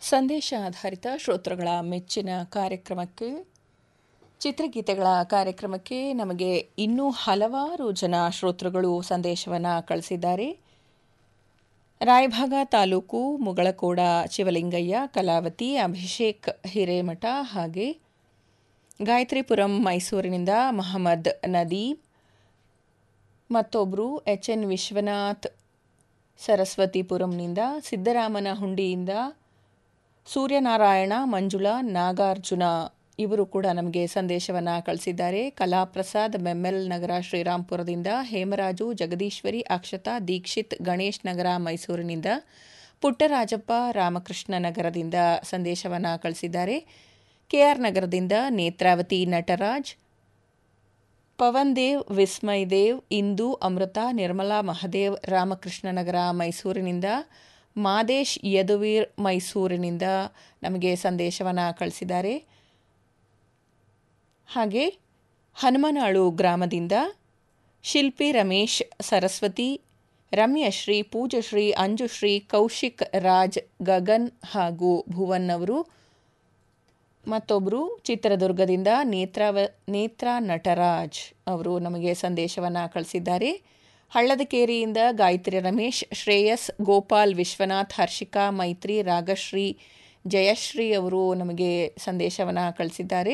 ಸಂದೇಶ ಆಧಾರಿತ ಶ್ರೋತೃಗಳ ಮೆಚ್ಚಿನ ಕಾರ್ಯಕ್ರಮಕ್ಕೆ ಚಿತ್ರಗೀತೆಗಳ ಕಾರ್ಯಕ್ರಮಕ್ಕೆ ನಮಗೆ ಇನ್ನೂ ಹಲವಾರು ಜನ ಶ್ರೋತೃಗಳು ಸಂದೇಶವನ್ನು ಕಳಿಸಿದ್ದಾರೆ ರಾಯಭಾಗ ತಾಲೂಕು ಮುಗಳಕೋಡ ಶಿವಲಿಂಗಯ್ಯ ಕಲಾವತಿ ಅಭಿಷೇಕ್ ಹಿರೇಮಠ ಹಾಗೆ ಗಾಯತ್ರಿಪುರಂ ಮೈಸೂರಿನಿಂದ ಮಹಮ್ಮದ್ ನದೀಮ್ ಮತ್ತೊಬ್ಬರು ಎಚ್ ಎನ್ ವಿಶ್ವನಾಥ್ ಸರಸ್ವತಿಪುರಂನಿಂದ ಸಿದ್ದರಾಮನ ಹುಂಡಿಯಿಂದ ಸೂರ್ಯನಾರಾಯಣ ಮಂಜುಳಾ ನಾಗಾರ್ಜುನ ಇವರು ಕೂಡ ನಮಗೆ ಸಂದೇಶವನ್ನು ಕಳಿಸಿದ್ದಾರೆ ಕಲಾಪ್ರಸಾದ್ ಮೆಮ್ಮೆಲ್ ನಗರ ಶ್ರೀರಾಂಪುರದಿಂದ ಹೇಮರಾಜು ಜಗದೀಶ್ವರಿ ಅಕ್ಷತಾ ದೀಕ್ಷಿತ್ ಗಣೇಶ್ ನಗರ ಮೈಸೂರಿನಿಂದ ಪುಟ್ಟರಾಜಪ್ಪ ರಾಮಕೃಷ್ಣ ನಗರದಿಂದ ಸಂದೇಶವನ್ನು ಕಳಿಸಿದ್ದಾರೆ ಕೆಆರ್ ನಗರದಿಂದ ನೇತ್ರಾವತಿ ನಟರಾಜ್ ಪವನ್ ದೇವ್ ವಿಸ್ಮಯ್ ದೇವ್ ಇಂದು ಅಮೃತ ನಿರ್ಮಲಾ ಮಹದೇವ್ ರಾಮಕೃಷ್ಣ ನಗರ ಮೈಸೂರಿನಿಂದ ಮಾದೇಶ್ ಯದುವೀರ್ ಮೈಸೂರಿನಿಂದ ನಮಗೆ ಸಂದೇಶವನ್ನು ಕಳಿಸಿದ್ದಾರೆ ಹಾಗೆ ಹನುಮನಾಳು ಗ್ರಾಮದಿಂದ ಶಿಲ್ಪಿ ರಮೇಶ್ ಸರಸ್ವತಿ ರಮ್ಯಶ್ರೀ ಪೂಜಶ್ರೀ ಅಂಜುಶ್ರೀ ಕೌಶಿಕ್ ರಾಜ್ ಗಗನ್ ಹಾಗೂ ಭುವನ್ ಅವರು ಮತ್ತೊಬ್ಬರು ಚಿತ್ರದುರ್ಗದಿಂದ ನೇತ್ರಾವ ನೇತ್ರಾ ನಟರಾಜ್ ಅವರು ನಮಗೆ ಸಂದೇಶವನ್ನು ಕಳಿಸಿದ್ದಾರೆ ಹಳ್ಳದಕೇರಿಯಿಂದ ಗಾಯತ್ರಿ ರಮೇಶ್ ಶ್ರೇಯಸ್ ಗೋಪಾಲ್ ವಿಶ್ವನಾಥ್ ಹರ್ಷಿಕಾ ಮೈತ್ರಿ ರಾಗಶ್ರೀ ಜಯಶ್ರೀ ಅವರು ನಮಗೆ ಸಂದೇಶವನ್ನು ಕಳಿಸಿದ್ದಾರೆ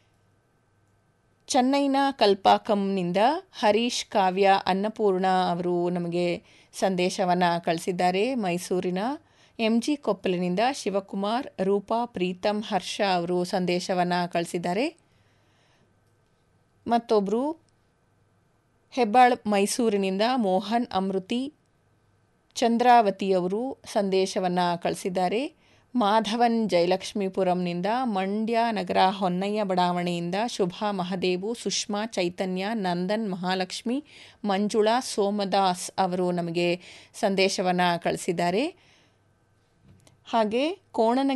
ಚೆನ್ನೈನ ಕಲ್ಪಾಕಂನಿಂದ ಹರೀಶ್ ಕಾವ್ಯ ಅನ್ನಪೂರ್ಣ ಅವರು ನಮಗೆ ಸಂದೇಶವನ್ನು ಕಳಿಸಿದ್ದಾರೆ ಮೈಸೂರಿನ ಎಂ ಜಿ ಕೊಪ್ಪಲಿನಿಂದ ಶಿವಕುಮಾರ್ ರೂಪಾ ಪ್ರೀತಮ್ ಹರ್ಷ ಅವರು ಸಂದೇಶವನ್ನು ಕಳಿಸಿದ್ದಾರೆ ಮತ್ತೊಬ್ಬರು ಹೆಬ್ಬಾಳ್ ಮೈಸೂರಿನಿಂದ ಮೋಹನ್ ಅಮೃತಿ ಚಂದ್ರಾವತಿಯವರು ಸಂದೇಶವನ್ನು ಕಳಿಸಿದ್ದಾರೆ ಮಾಧವನ್ ಜಯಲಕ್ಷ್ಮೀಪುರಂನಿಂದ ಮಂಡ್ಯ ನಗರ ಹೊನ್ನಯ್ಯ ಬಡಾವಣೆಯಿಂದ ಶುಭಾ ಮಹದೇವು ಸುಷ್ಮಾ ಚೈತನ್ಯ ನಂದನ್ ಮಹಾಲಕ್ಷ್ಮಿ ಮಂಜುಳಾ ಸೋಮದಾಸ್ ಅವರು ನಮಗೆ ಸಂದೇಶವನ್ನು ಕಳಿಸಿದ್ದಾರೆ ಹಾಗೆ ಕೋಣನ